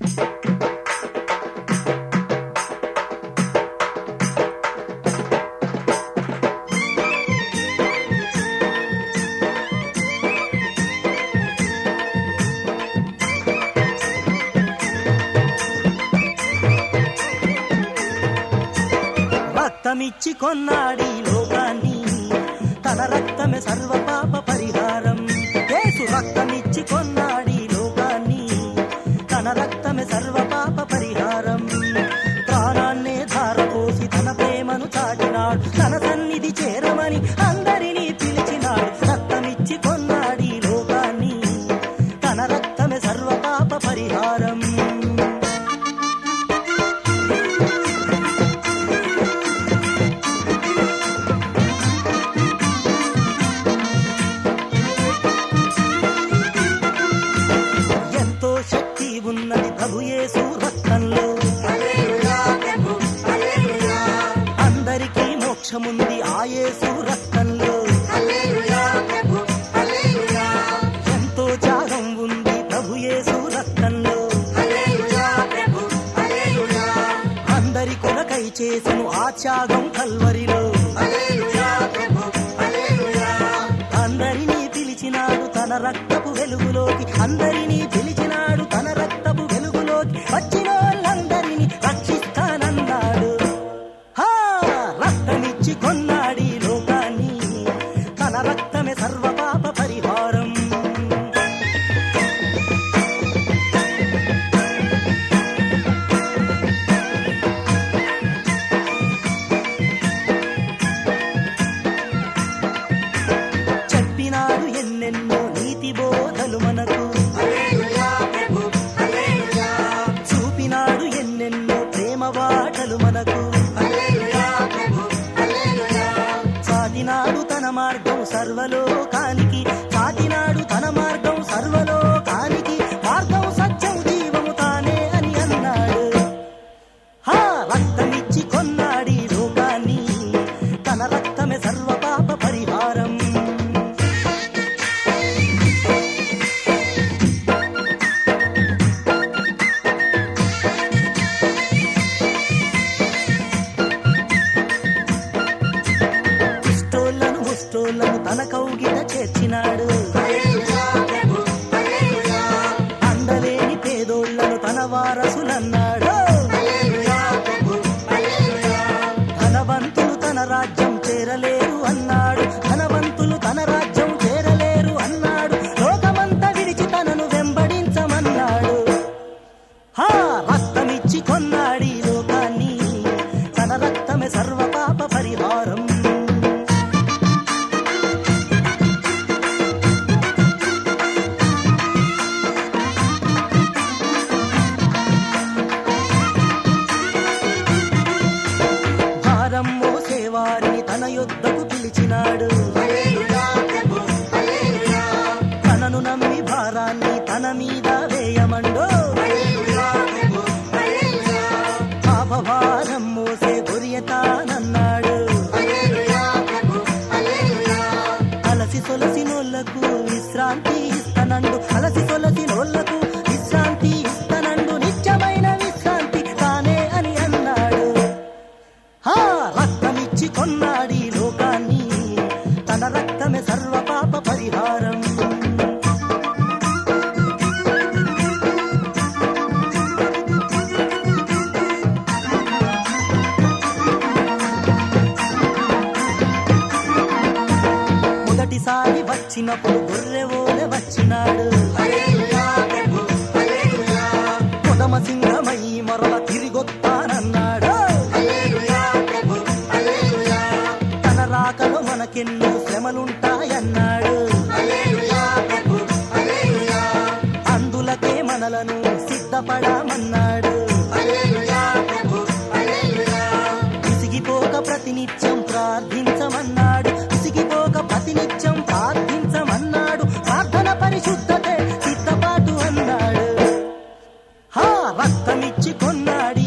రక్తమిచ్చి కొన్నాడి లోకాన్ని తన రక్తమే సర్వ పాప పరిహారం యేసు రక్తమిచ్చి కొన్నాడి లోకాన్ని తన రక్తమే సర్వ పాప పరిహారం ప్రాణాన్నే ధారపోసి తన ప్రేమను చాటినాడు తన సన్నిధి చేరమని అందరినీ పిలిచినాడు రక్తమిచ్చి కొన్నాడి లోకాన్ని తన రక్తమే సర్వ పాప పరిహారం ఎంతో శక్తి ఉన్నది ప్రభు యేసు రక్తంలో అందరికీ మోక్షముంది ఆ యేసు రక్తంలో ఎంతో త్యాగం ఉంది ప్రభు యేసు రక్తంలో అందరి కొరకై చేసెను ఆ త్యాగం కల్వరిలో అందరినీ పిలిచినాడు తన రక్తపు వెలుగులోకి అందరినీ పిలిచినాడు తన రక్తపు వెలుగులోకి వచ్చిన వాళ్ళందరినీ రక్షిస్తానన్నాడు హా రక్తమిచ్చి కొన్నాడి లోకాన్ని తన రక్తమే సర్వ పాప పరిహారం చెప్పినాడు ఎన్నెన్నో నీతి బోధలు మనకు చూపినాడు ఎన్నెన్నో ప్రేమ వాటలు మనకు సాటినాడు తన మార్గం సర్వలోకానికి సాటినాడు తన మార్గం సర్వలోకానికి మార్గం సత్యం జీవము తానే అని అన్నాడు హా రక్తమిచ్చి కొన్నాడి లోకాన్ని తన రక్తమే సర్వ పాప పరిహారం కుష్ఠోళ్ళను ముష్టోళ్ళను తన కౌగిట చేర్చినాడు అందలేని పేదోళ్లను తన వారసులన్నాడు ధనవంతులు తన రాజ్యం చేరలేరు అన్నాడు ధనవంతులు తన రాజ్యం చేరలేరు అన్నాడు లోకమంతా విడిచి తనను వెంబడించమన్నాడు హా రక్తమిచ్చి కొన్నాడి లోకాన్ని తన రక్తమే సర్వ పాప పరిహారం భారం మోసేవారిని తన యొద్దకు పిలిచినాడు తనను నమ్మి భారాన్ని తన మీద వేయమండో పాపభారం మోసే గొరియతానన్నాడు అలసి సొలసి నోళ్లకు విశ్రాంతి ఇస్తనండు అలసి సొలసి నోళ్లకు విశ్రాంతి ఇస్తనండు నిత్యమైన విశ్రాంతి తానే అని అన్నాడు హా రక్తమిచ్చి కొన్నాడి లోకాన్ని తన రక్తమే సర్వ పాప పరిహారం మొదటిసారి వచ్చినప్పుడు గొర్రెవోలె వచ్చినాడు కొదమ సింహమై మరల తిరిగొత్తానన్నాడు తన రాకలో మనకెన్నో శ్రమలుంటాయన్నాడు అందులకే మనలను సిద్ధపడమన్నాడు విసిగిపోక ప్రతినిత్యం ప్రార్థించమన్నాడు విసిగిపోక ప్రతినిత్యం ప్రార్థించమన్నాడు ప్రార్థన పరిశుద్ధతే సిద్ధపాటు అన్నాడు హా రక్తమిచ్చి కొన్నాడి